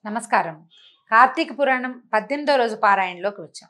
నమస్కారం కార్తీక పురాణం పద్దెనిమిదో రోజు పారాయణలోకి వచ్చాం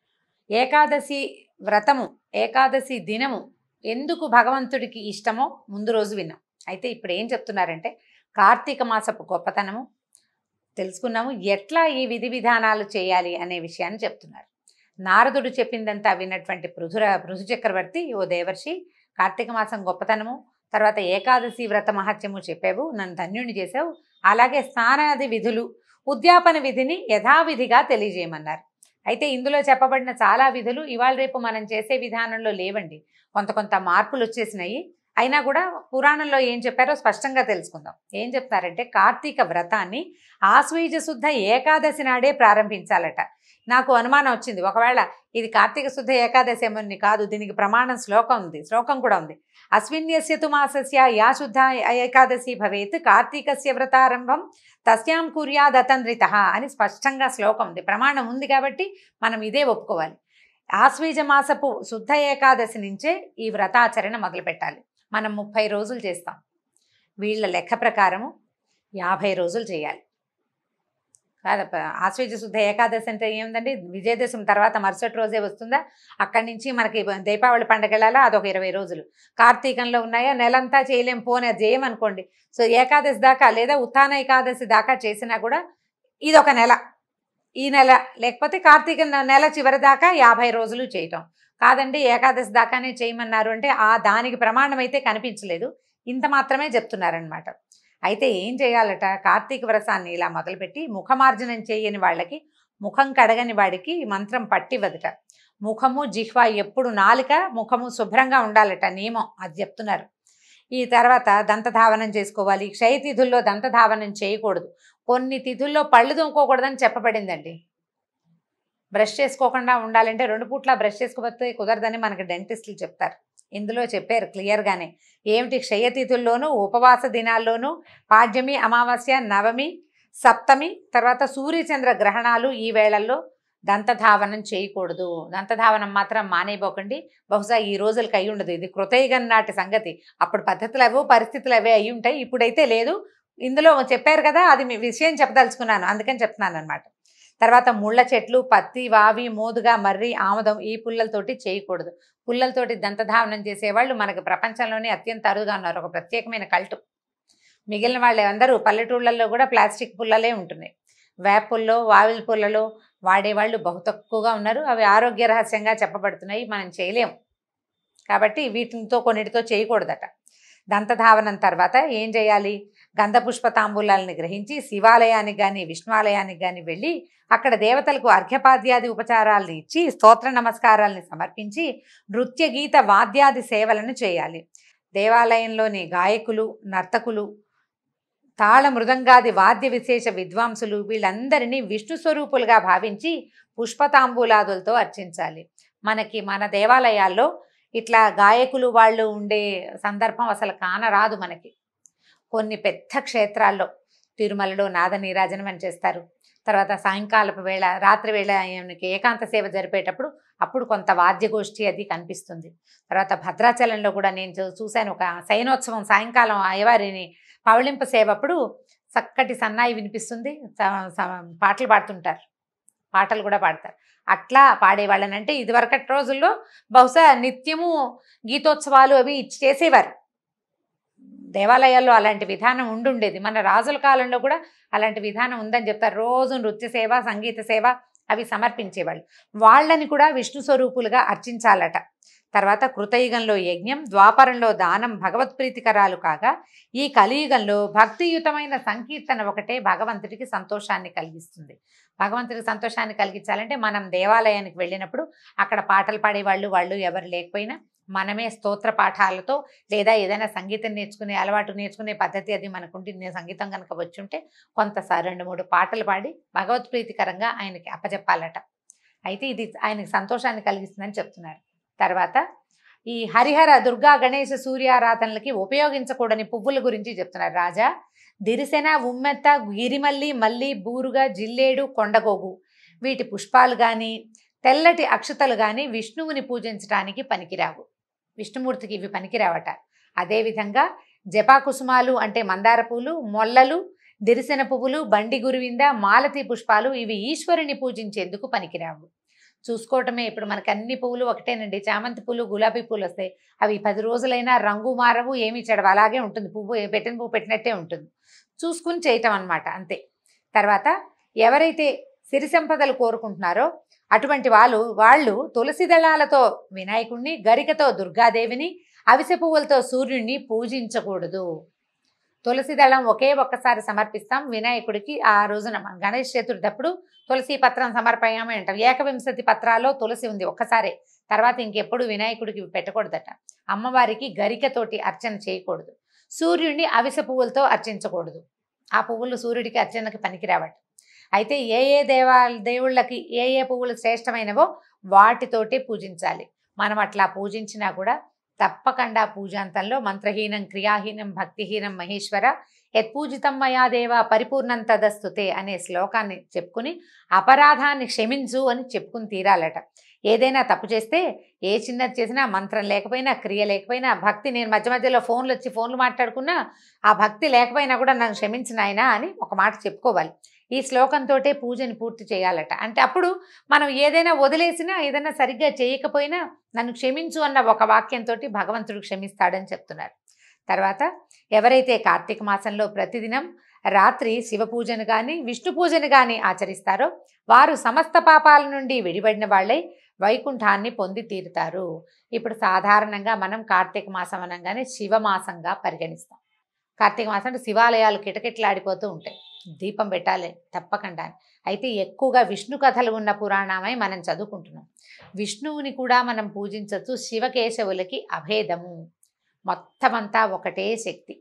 ఏకాదశి వ్రతము ఏకాదశి దినము ఎందుకు భగవంతుడికి ఇష్టమో ముందు రోజు విన్నాం అయితే ఇప్పుడు ఏం చెప్తున్నారంటే కార్తీక మాసపు గొప్పతనము తెలుసుకున్నాము ఎట్లా ఈ విధి విధానాలు చేయాలి అనే విషయాన్ని చెప్తున్నారు నారదుడు చెప్పిందంతా విన్నటువంటి పృథుర పృథు చక్రవర్తి ఓ దేవర్షి కార్తీక మాసం గొప్పతనము తర్వాత ఏకాదశి వ్రత మహత్యము చెప్పావు నన్ను ధన్యుని చేసావు అలాగే స్నానాది విధులు ఉద్యాపన విధిని యథావిధిగా తెలియజేయమన్నారు అయితే ఇందులో చెప్పబడిన చాలా విధులు ఇవాళ రేపు మనం చేసే విధానంలో లేవండి కొంత కొంత మార్పులు వచ్చేసినాయి అయినా కూడా పురాణంలో ఏం చెప్పారో స్పష్టంగా తెలుసుకుందాం ఏం చెప్తారంటే కార్తీక వ్రతాన్ని ఆశ్వీజ శుద్ధ ఏకాదశి నాడే ప్రారంభించాలట నాకు అనుమానం వచ్చింది ఒకవేళ ఇది కార్తీక శుద్ధ ఏకాదశి ఏమని కాదు దీనికి ప్రమాణం శ్లోకం ఉంది శ్లోకం కూడా ఉంది అస్మిన్యస్య తు మాసస్య యా శుద్ధ ఏకాదశి భవేత్ కార్తీకస్య వ్రతారంభం తస్యాం కుర్యాదతంద్రిత అని స్పష్టంగా శ్లోకం ఉంది ప్రమాణం ఉంది కాబట్టి మనం ఇదే ఒప్పుకోవాలి ఆశ్వీజ మాసపు శుద్ధ ఏకాదశి నుంచే ఈ వ్రతాచరణ మొదలు పెట్టాలి మనం ముప్పై రోజులు చేస్తాం వీళ్ళ లెక్క ప్రకారము యాభై రోజులు చేయాలి కాదప్ప ఆశ్వీజ శుద్ధ ఏకాదశి అంటే ఏముందండి విజయదశమి తర్వాత మరుసటి రోజే వస్తుందా అక్కడి నుంచి మనకి దీపావళి పండగ వెళ్ళాలా అదొక ఇరవై రోజులు కార్తీకంలో ఉన్నాయా నెలంతా చేయలేం పోనే చేయమనుకోండి సో ఏకాదశి దాకా లేదా ఉత్థాన ఏకాదశి దాకా చేసినా కూడా ఇదొక నెల ఈ నెల లేకపోతే కార్తీక నెల చివరి దాకా యాభై రోజులు చేయటం కాదండి ఏకాదశి దాకానే చేయమన్నారు అంటే ఆ దానికి ప్రమాణం అయితే కనిపించలేదు ఇంత మాత్రమే చెప్తున్నారనమాట అయితే ఏం చేయాలట కార్తీక వ్రతాన్ని ఇలా మొదలుపెట్టి ముఖమార్జనం చేయని వాళ్ళకి ముఖం కడగని వాడికి మంత్రం పట్టివదట ముఖము జిహ్వ ఎప్పుడు నాలుక ముఖము శుభ్రంగా ఉండాలట నియమం అది చెప్తున్నారు ఈ తర్వాత దంతధావనం చేసుకోవాలి క్షయ తిథుల్లో దంతధావనం చేయకూడదు కొన్ని తిథుల్లో పళ్ళు తోముకోకూడదని చెప్పబడిందండి బ్రష్ చేసుకోకుండా ఉండాలంటే రెండు పూట్ల బ్రష్ చేసుకోకపోతే కుదరదని మనకి డెంటిస్టులు చెప్తారు ఇందులో చెప్పారు క్లియర్గానే ఏమిటి క్షయతిథుల్లోనూ ఉపవాస దినాల్లోనూ పాడ్యమి అమావాస్య నవమి సప్తమి తర్వాత సూర్యచంద్ర గ్రహణాలు ఈ వేళల్లో దంతధావనం చేయకూడదు దంతధావనం మాత్రం మానేయబోకండి బహుశా ఈ రోజులకి అయి ఉండదు ఇది కృతయుగం నాటి సంగతి అప్పుడు పద్ధతులు అవో పరిస్థితులు అవే అయి ఉంటాయి ఇప్పుడైతే లేదు ఇందులో చెప్పారు కదా అది మీ విషయం చెప్పదలుచుకున్నాను అందుకని చెప్తున్నాను అనమాట తర్వాత ముళ్ళ చెట్లు పత్తి వావి మోదుగా మర్రి ఆముదం ఈ పుల్లలతోటి చేయకూడదు పుల్లలతోటి దంతధావనం చేసేవాళ్ళు మనకు ప్రపంచంలోనే అత్యంత అరుదుగా ఉన్నారు ఒక ప్రత్యేకమైన కల్టు మిగిలిన వాళ్ళు అందరూ పల్లెటూళ్ళల్లో కూడా ప్లాస్టిక్ పుల్లలే ఉంటున్నాయి వేప పుల్లో వావిల పుల్లలో వాడేవాళ్ళు బహు తక్కువగా ఉన్నారు అవి ఆరోగ్య రహస్యంగా చెప్పబడుతున్నాయి మనం చేయలేం కాబట్టి వీటితో కొన్నిటితో చేయకూడదట దంతధావనం తర్వాత ఏం చేయాలి గంధ పుష్ప తాంబూలాలని గ్రహించి శివాలయానికి కానీ విష్ణువాలయానికి కానీ వెళ్ళి అక్కడ దేవతలకు అర్ఘ్యపాద్యాది ఉపచారాలను ఇచ్చి స్తోత్ర నమస్కారాలని సమర్పించి నృత్య గీత వాద్యాది సేవలను చేయాలి దేవాలయంలోని గాయకులు నర్తకులు తాళ మృదంగాది వాద్య విశేష విద్వాంసులు వీళ్ళందరినీ విష్ణు స్వరూపులుగా భావించి పుష్పతాంబూలాదులతో అర్చించాలి మనకి మన దేవాలయాల్లో ఇట్లా గాయకులు వాళ్ళు ఉండే సందర్భం అసలు కానరాదు మనకి కొన్ని పెద్ద క్షేత్రాల్లో తిరుమలలో నాద నీరాజనం అని చేస్తారు తర్వాత సాయంకాలపు వేళ రాత్రి వేళ ఆయనకి ఏకాంత సేవ జరిపేటప్పుడు అప్పుడు కొంత వాద్యగోష్ఠి అది కనిపిస్తుంది తర్వాత భద్రాచలంలో కూడా నేను చూ- చూశాను ఒక శయనోత్సవం సాయంకాలం అయ్యవారిని పవళింప సేవ అప్పుడు చక్కటి సన్నాయి వినిపిస్తుంది స- స- పాటలు పాడుతుంటారు పాటలు కూడా పాడతారు అట్లా పాడేవాళ్ళని అంటే ఇదివరకటి రోజుల్లో బహుశా నిత్యము గీతోత్సవాలు అవి ఇచ్చి చేసేవారు దేవాలయాల్లో అలాంటి విధానం ఉండుండేది మన రాజుల కాలంలో కూడా అలాంటి విధానం ఉందని చెప్తారు రోజు నృత్య సేవ సంగీత సేవ అవి సమర్పించేవాళ్ళు వాళ్ళని కూడా విష్ణు స్వరూపులుగా అర్చించాలట తర్వాత కృతయుగంలో యజ్ఞం ద్వాపరంలో దానం భగవత్ప్రీతికరాలు కాగా ఈ కలియుగంలో భక్తియుతమైన సంకీర్తన ఒకటే భగవంతుడికి సంతోషాన్ని కలిగిస్తుంది భగవంతుడికి సంతోషాన్ని కలిగించాలంటే మనం దేవాలయానికి వెళ్ళినప్పుడు అక్కడ పాటలు పాడేవాళ్ళు వాళ్ళు ఎవరు లేకపోయినా మనమే స్తోత్ర పాఠాలతో లేదా ఏదైనా సంగీతం నేర్చుకునే అలవాటు నేర్చుకునే పద్ధతి అది మనకుంటే నేను సంగీతం కనుక వచ్చుంటే కొంత స- రెండు మూడు పాటలు పాడి భగవత్ప్రీతికరంగా ఆయనకి అప్పచెప్పాలట అయితే ఇది ఆయనకి సంతోషాన్ని కలిగిస్తుందని చెప్తున్నారు తర్వాత ఈ హరిహర దుర్గా గణేశ సూర్యారాధనలకి ఉపయోగించకూడని పువ్వుల గురించి చెప్తున్నారు రాజా దిరిసెన ఉమ్మెత్త గిరిమల్లి మల్లి బూరుగా జిల్లేడు కొండగోగు వీటి పుష్పాలు కానీ తెల్లటి అక్షతలు కానీ విష్ణువుని పూజించడానికి పనికిరావు విష్ణుమూర్తికి ఇవి పనికిరావట అదేవిధంగా జపాకుసుమాలు అంటే మందార పూలు మొల్లలు దిరిసెన పువ్వులు బండి గురువింద మాలతి పుష్పాలు ఇవి ఈశ్వరుని పూజించేందుకు పనికిరావు చూసుకోవటమే ఇప్పుడు మనకి అన్ని పువ్వులు ఒకటేనండి చామంతి పూలు గులాబీ పూలు వస్తాయి అవి పది రోజులైనా రంగు మారవు ఏమీ చెడవు అలాగే ఉంటుంది పువ్వు పెట్టిన పువ్వు పెట్టినట్టే ఉంటుంది చూసుకుని చేయటం అన్నమాట అంతే తర్వాత ఎవరైతే సిరి సంపదలు కోరుకుంటున్నారో అటువంటి వాళ్ళు వాళ్ళు తులసి దళాలతో వినాయకుణ్ణి గరికతో దుర్గాదేవిని అవిసె పువ్వులతో సూర్యుడిని పూజించకూడదు తులసి దళం ఒకే ఒక్కసారి సమర్పిస్తాం వినాయకుడికి ఆ రోజున మన గణేష్ చతుర్థప్పుడు తులసి పత్రం సమర్పయామే అంటాం ఏకవింశతి పత్రాల్లో తులసి ఉంది ఒక్కసారే తర్వాత ఇంకెప్పుడు వినాయకుడికి పెట్టకూడదట అమ్మవారికి గరికతోటి అర్చన చేయకూడదు సూర్యుడిని అవిసె పువ్వులతో అర్చించకూడదు ఆ పువ్వులు సూర్యుడికి అర్చనకి పనికిరావట అయితే ఏ ఏ దేవా దేవుళ్ళకి ఏ ఏ పువ్వులు శ్రేష్టమైనవో వాటితోటే పూజించాలి మనం అట్లా పూజించినా కూడా తప్పకుండా పూజాంతంలో మంత్రహీనం క్రియాహీనం భక్తిహీనం మహేశ్వర యత్పూజితం మయా దేవ పరిపూర్ణం తదస్తుతే అనే శ్లోకాన్ని చెప్పుకుని అపరాధాన్ని క్షమించు అని చెప్పుకుని తీరాలట ఏదైనా తప్పు చేస్తే ఏ చిన్నది చేసినా మంత్రం లేకపోయినా క్రియ లేకపోయినా భక్తి నేను మధ్య మధ్యలో ఫోన్లు వచ్చి ఫోన్లు మాట్లాడుకున్నా ఆ భక్తి లేకపోయినా కూడా నన్ను క్షమించిన ఆయన అని ఒక మాట చెప్పుకోవాలి ఈ శ్లోకంతోటే పూజని పూర్తి చేయాలట అంటే అప్పుడు మనం ఏదైనా వదిలేసినా ఏదైనా సరిగ్గా చేయకపోయినా నన్ను క్షమించు అన్న ఒక వాక్యంతో భగవంతుడు క్షమిస్తాడని చెప్తున్నారు తర్వాత ఎవరైతే కార్తీక మాసంలో ప్రతిదినం రాత్రి శివ పూజను కానీ విష్ణు పూజను కానీ ఆచరిస్తారో వారు సమస్త పాపాల నుండి విడిపడిన వాళ్ళై వైకుంఠాన్ని పొంది తీరుతారు ఇప్పుడు సాధారణంగా మనం కార్తీక మాసం అనగానే శివమాసంగా పరిగణిస్తాం కార్తీక మాసం అంటే శివాలయాలు కిటకిటలాడిపోతూ ఉంటాయి దీపం పెట్టాలి తప్పకుండా అయితే ఎక్కువగా విష్ణు కథలు ఉన్న పురాణమై మనం చదువుకుంటున్నాం విష్ణువుని కూడా మనం పూజించవచ్చు శివకేశవులకి అభేదము మొత్తం అంతా ఒకటే శక్తి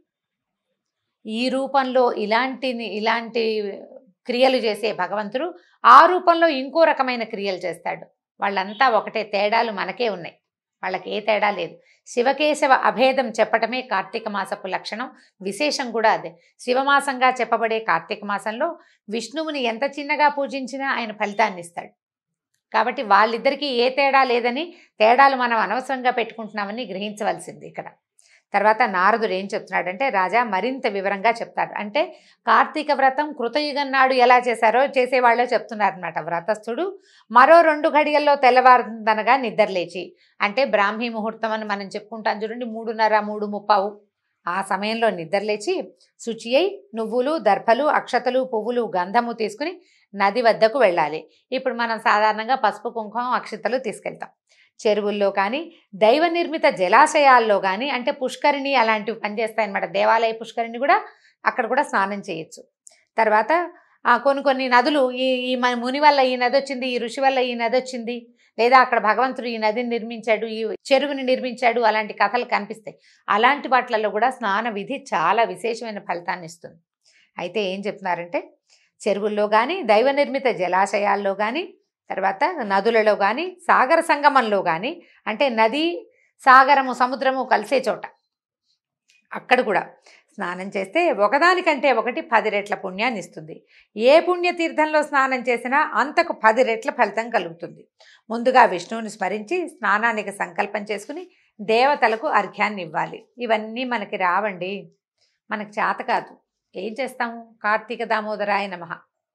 ఈ రూపంలో ఇలాంటి ఇలాంటి క్రియలు చేసే భగవంతుడు ఆ రూపంలో ఇంకో రకమైన క్రియలు చేస్తాడు వాళ్ళంతా ఒకటే తేడాలు మనకే ఉన్నాయి వాళ్ళకి ఏ తేడా లేదు శివకేశవ అభేదం చెప్పటమే కార్తీక మాసపు లక్షణం విశేషం కూడా అదే శివమాసంగా చెప్పబడే కార్తీక మాసంలో విష్ణువుని ఎంత చిన్నగా పూజించినా ఆయన ఫలితాన్ని ఇస్తాడు కాబట్టి వాళ్ళిద్దరికీ ఏ తేడా లేదని తేడాలు మనం అనవసరంగా పెట్టుకుంటున్నామని గ్రహించవలసింది ఇక్కడ తర్వాత నారదుడు ఏం చెప్తున్నాడంటే రాజా మరింత వివరంగా చెప్తాడు అంటే కార్తీక వ్రతం కృతయుగం నాడు ఎలా చేశారో చేసేవాళ్ళే చెప్తున్నారనమాట వ్రతస్థుడు మరో రెండు ఘడియల్లో తెల్లవారుదనగా నిద్రలేచి అంటే బ్రాహ్మీ ముహూర్తం అని మనం చెప్పుకుంటాం చూడండి మూడున్నర మూడు ముప్పావు ఆ సమయంలో నిద్రలేచి శుచి అయి నువ్వులు దర్భలు అక్షతలు పువ్వులు గంధము తీసుకుని నది వద్దకు వెళ్ళాలి ఇప్పుడు మనం సాధారణంగా పసుపు కుంకుమ అక్షతలు తీసుకెళ్తాం చెరువుల్లో కానీ దైవ నిర్మిత జలాశయాల్లో కానీ అంటే పుష్కరిణి అలాంటివి పనిచేస్తాయన్నమాట దేవాలయ పుష్కరిణి కూడా అక్కడ కూడా స్నానం చేయొచ్చు తర్వాత ఆ, కొన్ని కొన్ని నదులు ఈ ఈ మన ముని వల్ల ఈ నది వచ్చింది ఈ ఋషి వల్ల ఈ నది వచ్చింది లేదా అక్కడ భగవంతుడు ఈ నదిని నిర్మించాడు ఈ చెరువుని నిర్మించాడు అలాంటి కథలు కనిపిస్తాయి అలాంటి వాటిలలో కూడా స్నాన విధి చాలా విశేషమైన ఫలితాన్ని ఇస్తుంది అయితే ఏం చెప్తున్నారంటే చెరువుల్లో కానీ దైవ నిర్మిత జలాశయాల్లో కానీ తర్వాత నదులలో కానీ సాగర సంగమంలో కానీ అంటే నది సాగరము సముద్రము కలిసే చోట అక్కడ కూడా స్నానం చేస్తే ఒకదానికంటే ఒకటి పది రెట్ల పుణ్యాన్ని ఇస్తుంది ఏ పుణ్యతీర్థంలో స్నానం చేసినా అంతకు పది రెట్ల ఫలితం కలుగుతుంది ముందుగా విష్ణువుని స్మరించి స్నానానికి సంకల్పం చేసుకుని దేవతలకు అర్ఘ్యాన్ని ఇవ్వాలి ఇవన్నీ మనకి రావండి మనకి చేత కాదు ఏం చేస్తాము కార్తీక దామోదరాయ నమః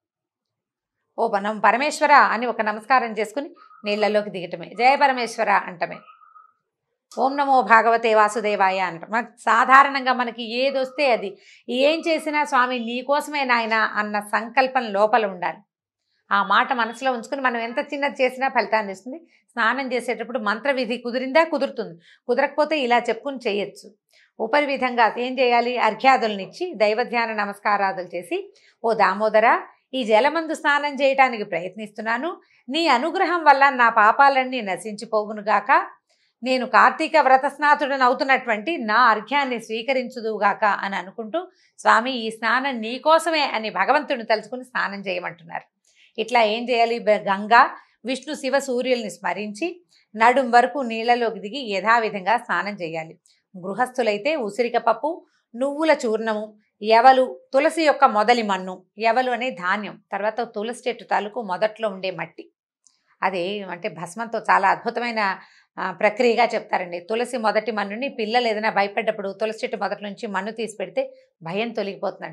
ఓ మనం పరమేశ్వర అని ఒక నమస్కారం చేసుకుని నీళ్ళలోకి దిగటమే జయ పరమేశ్వర అంటమే ఓం నమో భాగవతే వాసుదేవాయ అంటాం మనకు సాధారణంగా మనకి ఏది వస్తే అది ఏం చేసినా స్వామి నీకోసమే నాయన అన్న సంకల్పం లోపల ఉండాలి ఆ మాట మనసులో ఉంచుకుని మనం ఎంత చిన్నది చేసినా ఫలితాన్ని ఇస్తుంది స్నానం చేసేటప్పుడు మంత్ర విధి కుదిరిందా కుదురుతుంది కుదరకపోతే ఇలా చెప్పుకుని చేయొచ్చు ఉపరి విధంగా ఏం చేయాలి అర్ఘ్యాదులనిచ్చి దైవధ్యాన నమస్కారాదులు చేసి ఓ దామోదర ఈ జలమందు స్నానం చేయటానికి ప్రయత్నిస్తున్నాను నీ అనుగ్రహం వల్ల నా పాపాలన్నీ నశించిపోవునుగాక నేను కార్తీక వ్రతస్నాతుడని అవుతున్నటువంటి నా అర్ఘ్యాన్ని స్వీకరించుదుగాక అని అనుకుంటూ స్వామి ఈ స్నానం నీకోసమే అని భగవంతుడిని తలుచుకుని స్నానం చేయమంటున్నారు ఇట్లా ఏం చేయాలి బ- గంగా విష్ణు శివ సూర్యుల్ని స్మరించి నడుం వరకు నీళ్ళలోకి దిగి యథావిధంగా స్నానం చేయాలి గృహస్థులైతే ఉసిరిక పప్పు నువ్వుల చూర్ణము ఎవలు తులసి యొక్క మొదలి మన్ను ఎవలు అనే ధాన్యం తర్వాత తులసి చెట్టు తాలూకు మొదట్లో ఉండే మట్టి అది అంటే భస్మంతో చాలా అద్భుతమైన ఆ, ప్రక్రియగా చెప్తారండి తులసి మొదటి మన్నుని పిల్లలు ఏదైనా భయపడ్డప్పుడు తులసి చెట్టు మొదటి నుంచి మన్ను తీసి పెడితే భయం తొలగిపోతుంది అంటారు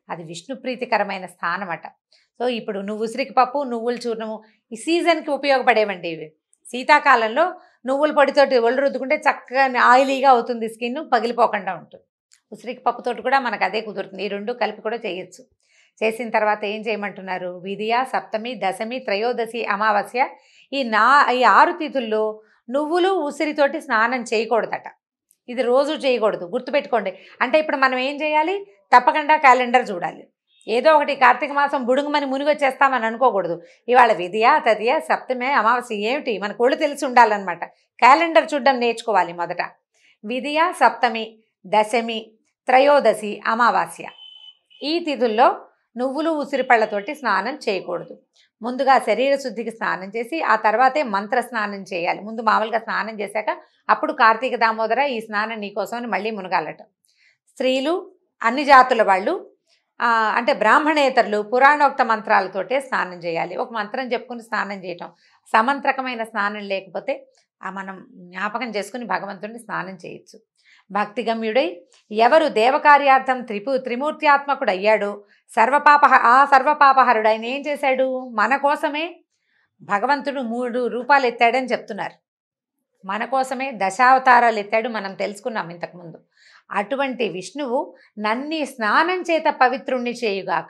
అది విష్ణు ప్రీతికరమైన స్థానం అట సో ఇప్పుడు నువ్వు ఉసిరికి పప్పు నువ్వుల చూర్ణము ఈ సీజన్కి ఉపయోగపడేవండి ఇవి శీతాకాలంలో నువ్వుల పొడితోటి ఒళ్ళు రుద్దుకుంటే చక్కగా ఆయిలీగా అవుతుంది స్కిన్ పగిలిపోకుండా ఉంటుంది ఉసిరికి పప్పుతోటి కూడా మనకు అదే కుదురుతుంది ఈ రెండు కలిపి కూడా చేయొచ్చు చేసిన తర్వాత ఏం చేయమంటున్నారు విధియ సప్తమి దశమి త్రయోదశి అమావాస్య ఈ నా ఈ ఆరు తిథుల్లో నువ్వులు ఉసిరితోటి స్నానం చేయకూడదట ఇది రోజు చేయకూడదు గుర్తుపెట్టుకోండి అంటే ఇప్పుడు మనం ఏం చేయాలి తప్పకుండా క్యాలెండర్ చూడాలి ఏదో ఒకటి కార్తీక మాసం బుడుగుమని మునిగి వచ్చేస్తామని అనుకోకూడదు ఇవాళ విధియ తదియ సప్తమే అమావాస్య ఏమిటి మన ఒళ్ళు తెలిసి ఉండాలన్నమాట క్యాలెండర్ చూడడం నేర్చుకోవాలి మొదట విధియ సప్తమి దశమి త్రయోదశి అమావాస్య ఈ తిథుల్లో నువ్వులు ఉసిరిపళ్ళతోటి స్నానం చేయకూడదు ముందుగా శరీర శుద్ధికి స్నానం చేసి ఆ తర్వాతే మంత్ర స్నానం చేయాలి ముందు మామూలుగా స్నానం చేశాక అప్పుడు కార్తీక దామోదర ఈ స్నానం నీకోసమని మళ్ళీ మునగాలట స్త్రీలు అన్ని జాతుల వాళ్ళు ఆ, అంటే బ్రాహ్మణేతరులు పురాణోక్త మంత్రాలతోటే స్నానం చేయాలి ఒక మంత్రం చెప్పుకుని స్నానం చేయటం సమంత్రకమైన స్నానం లేకపోతే ఆ మనం జ్ఞాపకం చేసుకుని భగవంతుడిని స్నానం చేయొచ్చు భక్తిగమ్యుడై ఎవరు దేవకార్యార్థం త్రిపు త్రిమూర్త్యాత్మకుడు అయ్యాడో సర్వపాప ఆ సర్వపాపహరుడు ఆయన ఏం చేశాడు మన కోసమే భగవంతుడు మూడు రూపాలు ఎత్తాడని చెప్తున్నారు మన కోసమే దశావతారాలు ఎత్తాడు మనం తెలుసుకున్నాం ఇంతకుముందు అటువంటి విష్ణువు నన్ని స్నానం చేత పవిత్రుణ్ణి చేయుగాక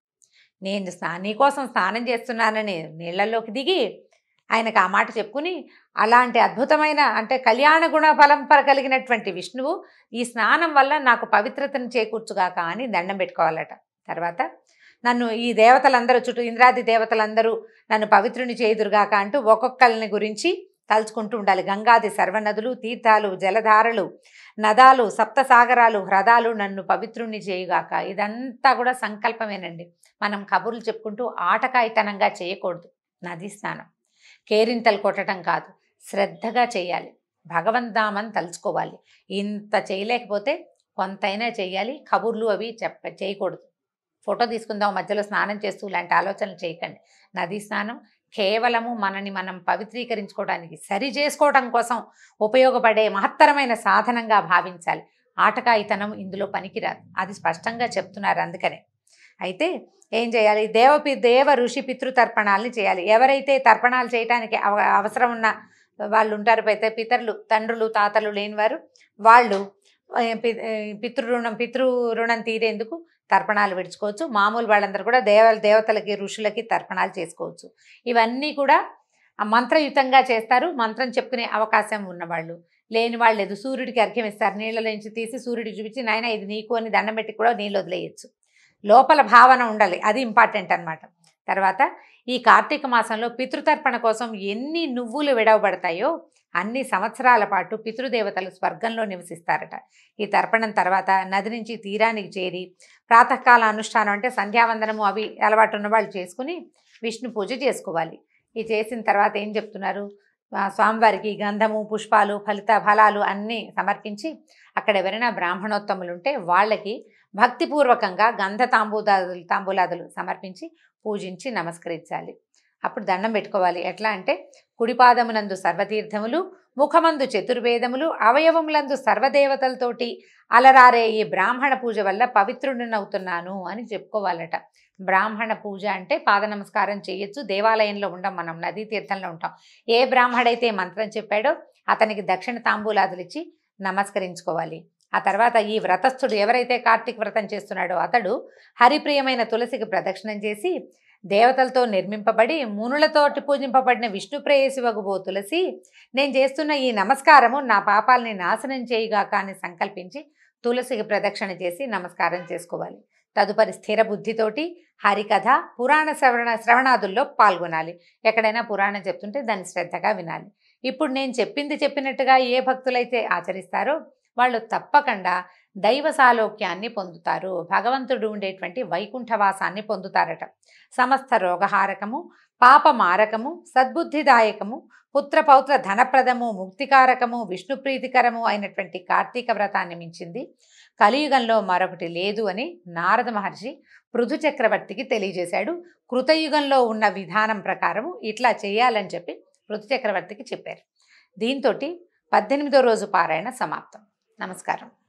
నేను స్నా నీకోసం స్నానం చేస్తున్నానని నీళ్లలోకి దిగి ఆయనకు ఆ మాట చెప్పుకుని అలాంటి అద్భుతమైన అంటే కళ్యాణ గుణ పరంపర కలిగినటువంటి విష్ణువు ఈ స్నానం వల్ల నాకు పవిత్రతను చేకూర్చుగాక అని దండం పెట్టుకోవాలట తర్వాత నన్ను ఈ దేవతలందరూ చుట్టూ ఇంద్రాది దేవతలందరూ నన్ను పవిత్రుని చేయుదురుగాక అంటూ ఒక్కొక్కరిని గురించి తలుచుకుంటూ ఉండాలి గంగాది సర్వనదులు తీర్థాలు జలధారలు నదాలు సప్తసాగరాలు హ్రదాలు నన్ను పవిత్రుణ్ణి చేయుగాక ఇదంతా కూడా సంకల్పమేనండి మనం కబుర్లు చెప్పుకుంటూ ఆటకాయితనంగా చేయకూడదు నది స్నానం కేరింతలు కొట్టడం కాదు శ్రద్ధగా చేయాలి భగవంతామని తలుచుకోవాలి ఇంత చేయలేకపోతే కొంతైనా చేయాలి కబుర్లు అవి చెప్ప చేయకూడదు ఫోటో తీసుకుందాం మధ్యలో స్నానం చేస్తూ ఇలాంటి ఆలోచనలు చేయకండి నదీ స్నానం కేవలము మనని మనం పవిత్రీకరించుకోవడానికి సరి చేసుకోవడం కోసం ఉపయోగపడే మహత్తరమైన సాధనంగా భావించాలి ఆటకాయితనం ఇందులో పనికిరాదు అది స్పష్టంగా చెప్తున్నారు అందుకనే అయితే ఏం చేయాలి దేవపి దేవ ఋషి పితృతర్పణాలని చేయాలి ఎవరైతే తర్పణాలు చేయడానికి అవ అవసరం ఉన్న వాళ్ళు ఉంటారు అయితే పితరులు తండ్రులు తాతలు లేనివారు వాళ్ళు ఆ, పి- ఆ, పితృ పితృ రుణం తీరేందుకు తర్పణాలు విడుచుకోవచ్చు మామూలు వాళ్ళందరూ కూడా దేవ దేవతలకి ఋషులకి తర్పణాలు చేసుకోవచ్చు ఇవన్నీ కూడా ఆ మంత్రయుతంగా చేస్తారు మంత్రం చెప్పుకునే అవకాశం ఉన్నవాళ్ళు లేని వాళ్ళు లేదు సూర్యుడికి అర్ఘ్యం ఇస్తారు నీళ్ళలోంచి తీసి సూర్యుడికి చూపించి నాయన ఇది నీకు అని దండం పెట్టి కూడా నీళ్ళు వదిలేయచ్చు లోపల భావన ఉండాలి అది ఇంపార్టెంట్ అన్నమాట తర్వాత ఈ కార్తీక మాసంలో పితృతర్పణ కోసం ఎన్ని నువ్వులు విడవబడతాయో అన్ని సంవత్సరాల పాటు పితృదేవతలు స్వర్గంలో నివసిస్తారట ఈ తర్పణం తర్వాత నది నుంచి తీరానికి చేరి ప్రాతకాల అనుష్ఠానం అంటే సంధ్యావందనము అవి అలవాటు ఉన్న వాళ్ళు చేసుకుని విష్ణు పూజ చేసుకోవాలి ఇది చేసిన తర్వాత ఏం చెప్తున్నారు ఆ స్వామివారికి గంధము పుష్పాలు ఫలిత ఫలాలు అన్నీ సమర్పించి అక్కడ ఎవరైనా బ్రాహ్మణోత్తములు ఉంటే వాళ్ళకి భక్తిపూర్వకంగా గంధ తాంబూలాదులు తాంబూలాదులు సమర్పించి పూజించి నమస్కరించాలి అప్పుడు దండం పెట్టుకోవాలి ఎట్లా అంటే కుడిపాదమునందు సర్వతీర్థములు ముఖమందు చతుర్వేదములు అవయవములందు సర్వదేవతలతోటి అలరారే ఈ బ్రాహ్మణ పూజ వల్ల పవిత్రుడినవుతున్నాను అని చెప్పుకోవాలట బ్రాహ్మణ పూజ అంటే పాద నమస్కారం చేయొచ్చు దేవాలయంలో ఉండం మనం నదీ తీర్థంలో ఉంటాం ఏ బ్రాహ్మడైతే మంత్రం చెప్పాడో అతనికి దక్షిణ తాంబూలాదులు ఇచ్చి నమస్కరించుకోవాలి ఆ తర్వాత ఈ వ్రతస్థుడు ఎవరైతే కార్తీక వ్రతం చేస్తున్నాడో అతడు హరిప్రియమైన తులసికి ప్రదక్షిణం చేసి దేవతలతో నిర్మింపబడి మునులతోటి పూజింపబడిన విష్ణు ప్రేయసి వగుబో తులసి నేను చేస్తున్న ఈ నమస్కారము నా పాపాలని నాశనం చేయుగాక అని సంకల్పించి తులసికి ప్రదక్షిణ చేసి నమస్కారం చేసుకోవాలి తదుపరి స్థిర బుద్ధితోటి హరికథ పురాణ శ్రవణ శ్రవణాదుల్లో పాల్గొనాలి ఎక్కడైనా పురాణం చెప్తుంటే దాన్ని శ్రద్ధగా వినాలి ఇప్పుడు నేను చెప్పింది చెప్పినట్టుగా ఏ భక్తులైతే ఆచరిస్తారో వాళ్ళు తప్పకుండా దైవ సాలోక్యాన్ని పొందుతారు భగవంతుడు ఉండేటువంటి వైకుంఠవాసాన్ని పొందుతారట సమస్త రోగహారకము పాపమారకము సద్బుద్ధిదాయకము పుత్రపౌత్ర ధనప్రదము ముక్తికారకము విష్ణుప్రీతికరము అయినటువంటి కార్తీక వ్రతాన్ని మించింది కలియుగంలో మరొకటి లేదు అని నారద మహర్షి పృథు చక్రవర్తికి తెలియజేశాడు కృతయుగంలో ఉన్న విధానం ప్రకారము ఇట్లా చేయాలని చెప్పి పృథు చక్రవర్తికి చెప్పారు దీంతో పద్దెనిమిదో రోజు పారాయణ సమాప్తం నమస్కారం